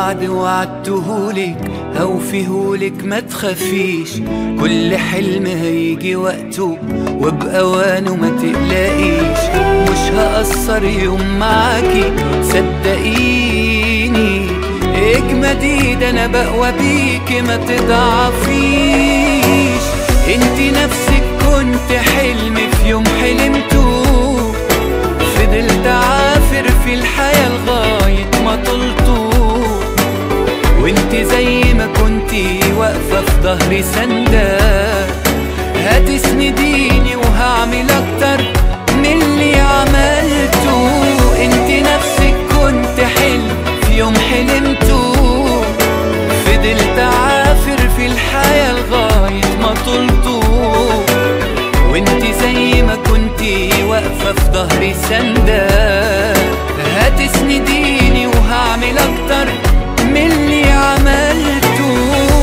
وعد وعدتهولك هوفيهولك ما تخافيش كل حلم هيجي وقته وبأوانه ما تقلقيش مش هقصر يوم معاكي صدقيني اجمدي ده انا بقوى بيكي ما تضعفيش انتي نفسك كنت حلم في يوم حلمته فضلت عافر في الحياة لغاية ما طلته وانت زي ما كنتي واقفة في ظهري سندة هتسنديني وهعمل اكتر من اللي عملته انت نفسك كنت حلم في يوم حلمته فضلت عافر في الحياة لغاية ما طلته وانت زي ما كنتي واقفة في ظهري سندة هتسنديني وهعمل اكتر من اللي عملته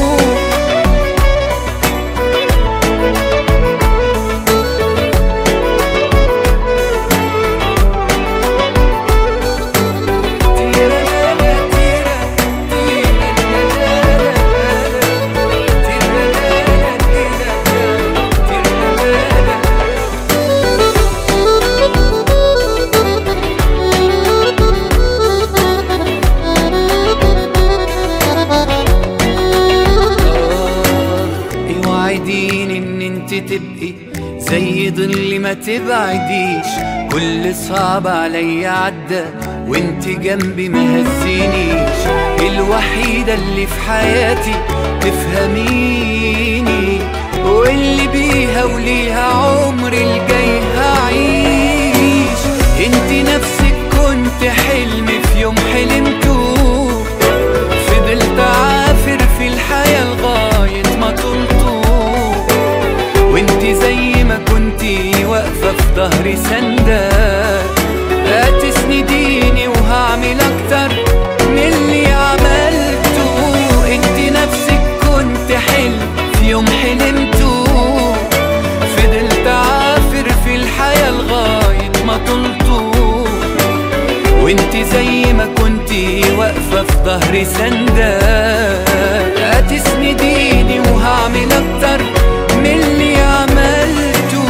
اوعديني ان انت تبقي زي ظل ما تبعديش كل صعب عليا عدى وانت جنبي ما هزينيش الوحيدة اللي في حياتي تفهميني واللي بيها وليها عمري الجاي هعيش انت نفسك كنت حلم في يوم حلمته فضلت عافر في الحياة لغاية ما طلته وانت زي ما كنتي واقفة في ظهري سندة هتسنديني وهعمل اكتر من اللي عملته انت نفسك كنت حلم في يوم حلمته فضلت عافر في الحياة لغاية ما طلته وانت زي ما كنتي واقفة في ظهري سندة هتسنديني وهعمل اكتر من اللي عملته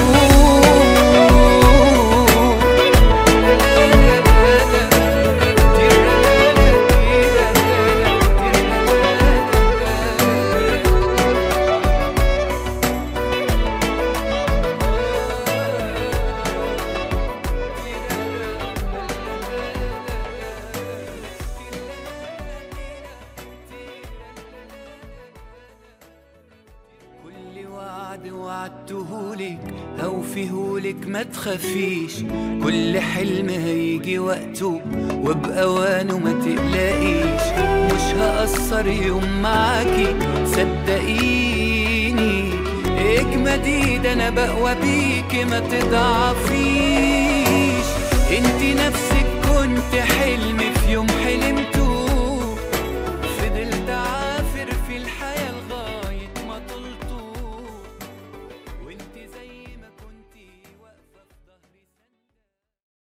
كل وعد وعدتهولك هوفيهولك ما تخافيش كل حلم هيجي وقته وبأوانه ما تقلقيش مش هقصر يوم معاكي صدقيني اجمدي ده انا بقوى بيكي ما تضعفيش انتي نفسك كنت حلم في يوم حلمته